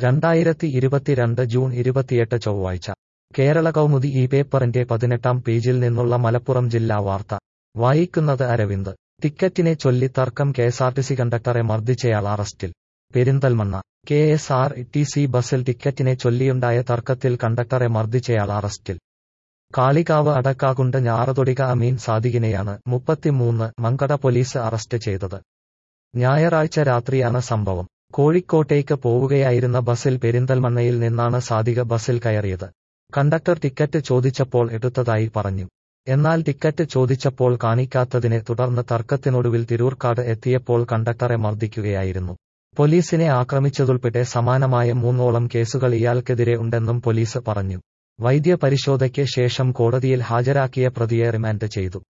രണ്ടായിരത്തി ഇരുപത്തിരണ്ട് ജൂൺ ഇരുപത്തിയെട്ട് ചൊവ്വാഴ്ച കേരള കൗമുദി ഈ പേപ്പറിന്റെ പതിനെട്ടാം പേജിൽ നിന്നുള്ള മലപ്പുറം ജില്ലാ വാർത്ത വായിക്കുന്നത് അരവിന്ദ് ടിക്കറ്റിനെ ചൊല്ലി തർക്കം കെഎസ്ആർടിസി കണ്ടക്ടറെ മർദ്ദിച്ചയാൾ അറസ്റ്റിൽ Perinthalmanna K S R T C ബസിൽ ടിക്കറ്റിനെ ചൊല്ലിയുണ്ടായ തർക്കത്തിൽ കണ്ടക്ടറെ മർദ്ദിച്ചയാൾ അറസ്റ്റിൽ കാളികാവ് അടക്കാകുണ്ട് ഞാറതൊടിക അമീൻ സാദിഖിനെയാണ് മുപ്പത്തിമൂന്ന് മങ്കട പോലീസ് അറസ്റ്റ് ചെയ്തത് ഞായറാഴ്ച രാത്രിയാണ് സംഭവം കോഴിക്കോട്ടേക്ക് പോവുകയായിരുന്ന ബസിൽ പെരിന്തൽമണ്ണയിൽ നിന്നാണ് സാദിക ബസിൽ കയറിയത് കണ്ടക്ടർ ടിക്കറ്റ് ചോദിച്ചപ്പോൾ എടുത്തതായി പറഞ്ഞു എന്നാൽ ടിക്കറ്റ് ചോദിച്ചപ്പോൾ കാണിക്കാത്തതിനെ തുടർന്ന് തർക്കത്തിനൊടുവിൽ തിരൂർക്കാട് എത്തിയപ്പോൾ കണ്ടക്ടറെ മർദ്ദിക്കുകയായിരുന്നു പോലീസിനെ ആക്രമിച്ചതുൾപ്പെടെ സമാനമായ മൂന്നോളം കേസുകൾ ഇയാൾക്കെതിരെ ഉണ്ടെന്നും പോലീസ് പറഞ്ഞു വൈദ്യ പരിശോധയ്ക്ക് ശേഷം കോടതിയിൽ ഹാജരാക്കിയ പ്രതിയെ റിമാൻഡ് ചെയ്തു